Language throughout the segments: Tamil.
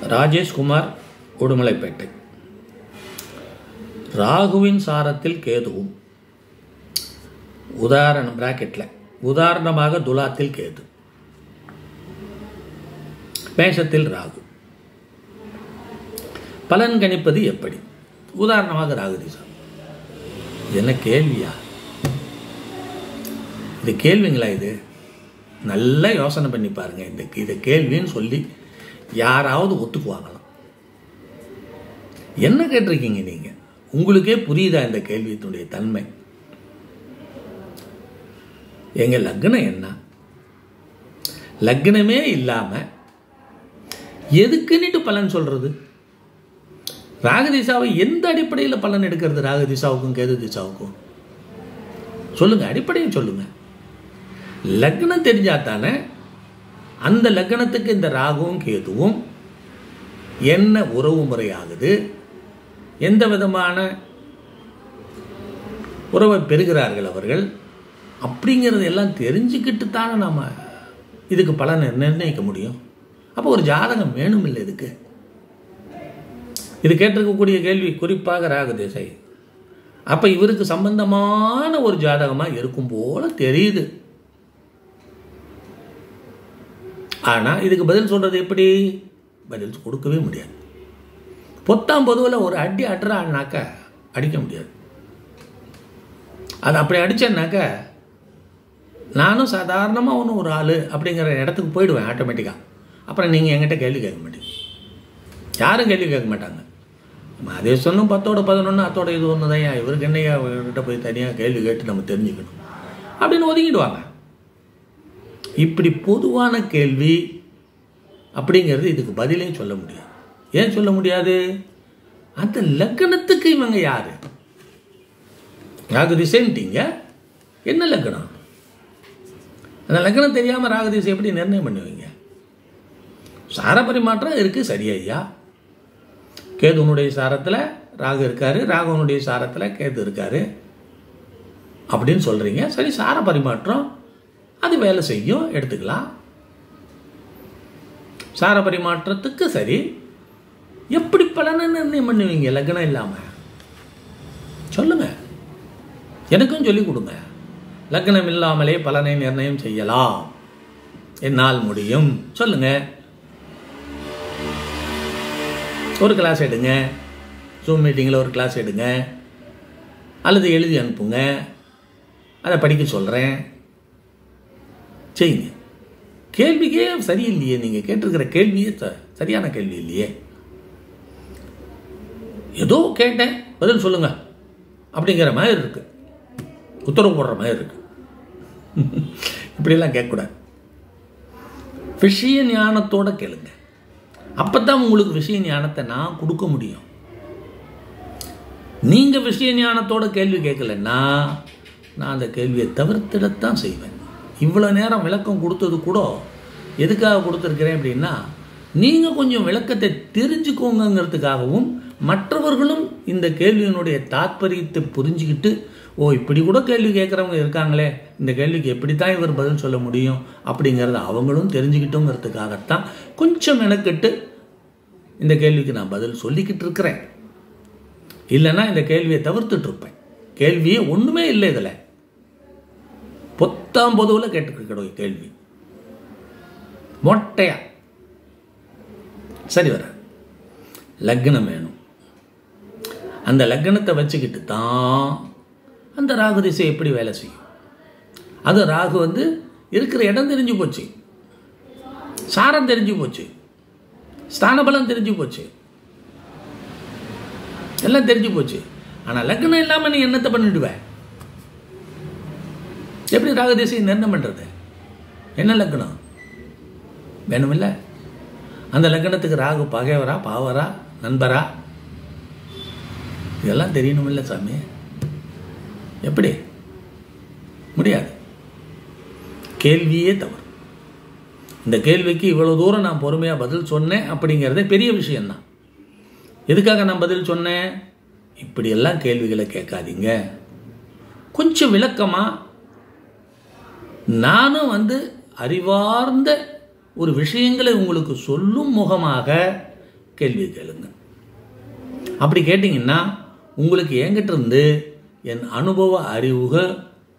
ராஜேஷ்குமார் உடுமலைப்பேட்டை ராகுவின் சாரத்தில் கேதுவும் உதாரணம் பிராக்கெட்டில் உதாரணமாக துலாத்தில் கேது மேஷத்தில் ராகு பலன் கணிப்பது எப்படி உதாரணமாக ராகு திசா என்ன கேள்வியா இது கேள்விங்களா இது நல்லா யோசனை பண்ணி பாருங்க இந்த இதை கேள்வின்னு சொல்லி யாராவது ஒத்துக்குவாங்களாம் என்ன கேட்டிருக்கீங்க நீங்க உங்களுக்கே புரியுதா இந்த கேள்வியினுடைய தன்மை எங்க லக்னம் என்ன லக்னமே இல்லாம எதுக்குன்னுட்டு பலன் சொல்றது ராகதிசாவை எந்த அடிப்படையில் பலன் எடுக்கிறது ராகதிசாவுக்கும் கேது திசாவுக்கும் சொல்லுங்க அடிப்படையை சொல்லுங்க லக்னம் தெரிஞ்சா தானே அந்த லக்னத்துக்கு இந்த ராகுவும் கேதுவும் என்ன உறவு முறை ஆகுது எந்த விதமான உறவை பெறுகிறார்கள் அவர்கள் அப்படிங்கிறது எல்லாம் தெரிஞ்சுக்கிட்டு தானே நாம் இதுக்கு பலனை நிர்ணயிக்க முடியும் அப்போ ஒரு ஜாதகம் வேணும் இல்லை இதுக்கு இது கேட்டிருக்கக்கூடிய கேள்வி குறிப்பாக ராகு திசை அப்போ இவருக்கு சம்பந்தமான ஒரு ஜாதகமாக இருக்கும் போல தெரியுது ஆனால் இதுக்கு பதில் சொல்கிறது எப்படி பதில் கொடுக்கவே முடியாது பொத்தாம் பொதுவில் ஒரு அடி அட்டுறான்னாக்க அடிக்க முடியாது அது அப்படி அடித்தேன்னாக்க நானும் சாதாரணமாக ஒன்றும் ஒரு ஆள் அப்படிங்கிற இடத்துக்கு போயிடுவேன் ஆட்டோமேட்டிக்காக அப்புறம் நீங்கள் என்கிட்ட கேள்வி கேட்க மாட்டீங்க யாரும் கேள்வி கேட்க மாட்டாங்க அதே சொன்னும் பத்தோட பதினொன்று அத்தோட இது ஒன்று தான் இவருக்கு என்னையா இவர்கிட்ட போய் தனியாக கேள்வி கேட்டு நம்ம தெரிஞ்சுக்கணும் அப்படின்னு ஒதுங்கிடுவாங்க இப்படி பொதுவான கேள்வி அப்படிங்கிறது இதுக்கு பதிலே சொல்ல முடியாது ஏன் சொல்ல முடியாது அந்த லக்கணத்துக்கு இவங்க யாரு ராகு திசைன்ட்டீங்க என்ன லக்கணம் அந்த லக்கணம் தெரியாமல் ராகு திசை எப்படி நிர்ணயம் பண்ணுவீங்க சார பரிமாற்றம் இருக்குது சரியா கேதுவனுடைய சாரத்தில் ராகு இருக்காரு ராகுவனுடைய சாரத்தில் கேது இருக்காரு அப்படின்னு சொல்கிறீங்க சரி சார பரிமாற்றம் அது வேலை செய்யும் எடுத்துக்கலாம் சார பரிமாற்றத்துக்கு சரி எப்படி பலனை நிர்ணயம் பண்ணுவீங்க லக்னம் இல்லாமல் சொல்லுங்க எனக்கும் சொல்லிக் கொடுங்க லக்னம் இல்லாமலே பலனை நிர்ணயம் செய்யலாம் என்னால் முடியும் சொல்லுங்க ஒரு கிளாஸ் எடுங்க ஜூம் மீட்டிங்கில் ஒரு கிளாஸ் எடுங்க அல்லது எழுதி அனுப்புங்க அதை படிக்க சொல்கிறேன் செய்யுங்க கேள்விக்கே சரியில்லையே நீங்கள் கேட்டிருக்கிற கேள்வியே ச சரியான கேள்வி இல்லையே ஏதோ கேட்டேன் பதில் சொல்லுங்க அப்படிங்கிற மாதிரி இருக்கு உத்தரவு போடுற மாதிரி இருக்கு இப்படியெல்லாம் கேட்கக்கூடாது விஷய ஞானத்தோட கேளுங்க அப்பதான் உங்களுக்கு விஷய ஞானத்தை நான் கொடுக்க முடியும் நீங்க விஷய ஞானத்தோட கேள்வி கேட்கலன்னா நான் அந்த கேள்வியை தவிர்த்திடத்தான் செய்வேன் இவ்வளோ நேரம் விளக்கம் கொடுத்தது கூட எதுக்காக கொடுத்துருக்கிறேன் அப்படின்னா நீங்கள் கொஞ்சம் விளக்கத்தை தெரிஞ்சுக்கோங்கிறதுக்காகவும் மற்றவர்களும் இந்த கேள்வியினுடைய தாத்பரியத்தை புரிஞ்சுக்கிட்டு ஓ இப்படி கூட கேள்வி கேட்குறவங்க இருக்காங்களே இந்த கேள்விக்கு எப்படி தான் இவர் பதில் சொல்ல முடியும் அப்படிங்கிறத அவங்களும் தெரிஞ்சுக்கிட்டோங்கிறதுக்காகத்தான் கொஞ்சம் மெனக்கெட்டு இந்த கேள்விக்கு நான் பதில் சொல்லிக்கிட்டு இருக்கிறேன் இல்லைன்னா இந்த கேள்வியை தவிர்த்துட்டு இருப்பேன் கேள்வியே ஒன்றுமே இல்லை இதில் பொத்தாம் பொதுவில் கேட்டுக்கிற கேள்வி மொட்டையா சரி வர லக்னம் வேணும் அந்த லக்னத்தை வச்சுக்கிட்டு தான் அந்த ராகு திசை எப்படி வேலை செய்யும் அது ராகு வந்து இருக்கிற இடம் தெரிஞ்சு போச்சு சாரம் தெரிஞ்சு போச்சு ஸ்தானபலம் தெரிஞ்சு போச்சு எல்லாம் தெரிஞ்சு போச்சு ஆனால் லக்னம் இல்லாமல் நீ என்னத்தை பண்ணிடுவேன் எப்படி ராகு திசையை நிர்ணயம் பண்ணுறது என்ன லக்னம் வேணுமில்ல அந்த லக்னத்துக்கு ராகு பகைவரா பாவரா நண்பரா இதெல்லாம் தெரியணுமில்ல சாமி எப்படி முடியாது கேள்வியே தவறு இந்த கேள்விக்கு இவ்வளோ தூரம் நான் பொறுமையாக பதில் சொன்னேன் அப்படிங்கிறதே பெரிய விஷயந்தான் எதுக்காக நான் பதில் சொன்னேன் இப்படியெல்லாம் கேள்விகளை கேட்காதீங்க கொஞ்சம் விளக்கமாக நானும் வந்து அறிவார்ந்த ஒரு விஷயங்களை உங்களுக்கு சொல்லும் முகமாக கேள்வி கேளுங்க அப்படி கேட்டிங்கன்னா உங்களுக்கு என்கிட்ட இருந்து என் அனுபவ அறிவுகள்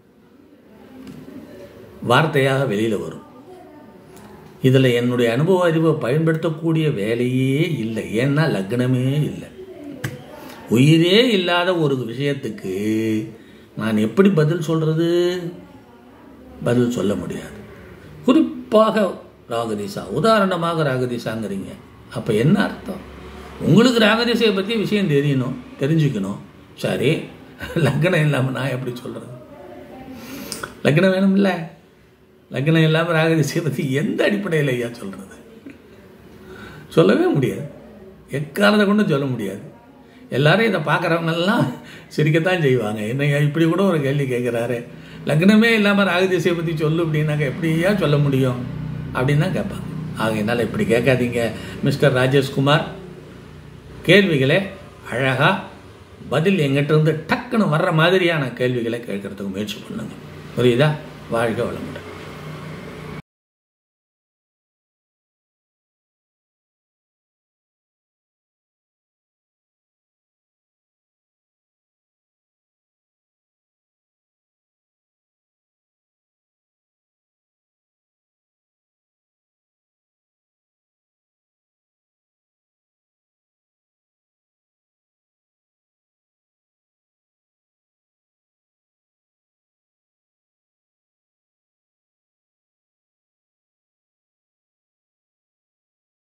வார்த்தையாக வெளியில் வரும் இதில் என்னுடைய அனுபவ அறிவை பயன்படுத்தக்கூடிய வேலையே இல்லை ஏன்னா லக்னமே இல்லை உயிரே இல்லாத ஒரு விஷயத்துக்கு நான் எப்படி பதில் சொல்கிறது பதில் சொல்ல முடியாது குறிப்பாக ராகதீசா உதாரணமாக ராகதீசாங்கிறீங்க அப்போ என்ன அர்த்தம் உங்களுக்கு ராகதீசையை பற்றி விஷயம் தெரியணும் தெரிஞ்சுக்கணும் சரி லக்னம் இல்லாமல் நான் எப்படி சொல்கிறது லக்னம் வேணும்ல லக்னம் இல்லாமல் ராகதீசையை பற்றி எந்த அடிப்படையில் ஐயா சொல்கிறது சொல்லவே முடியாது எக்காரணத்தை கொண்டும் சொல்ல முடியாது எல்லாரும் இதை பார்க்குறவங்கெல்லாம் சிரிக்கத்தான் செய்வாங்க என்னையா இப்படி கூட ஒரு கேள்வி கேட்குறாரு லக்னமே இல்லாமல் ராகதீசையை பற்றி சொல்லு அப்படின்னாக்க எப்படியா சொல்ல முடியும் அப்படின்னு தான் கேட்பாங்க ஆகையினால இப்படி கேட்காதீங்க மிஸ்டர் ராஜேஷ்குமார் கேள்விகளை அழகாக பதில் எங்கிட்ட இருந்து டக்குன்னு வர்ற மாதிரியான கேள்விகளை கேட்கறதுக்கு முயற்சி பண்ணுங்க புரியுதா வாழ்க வளமுடன்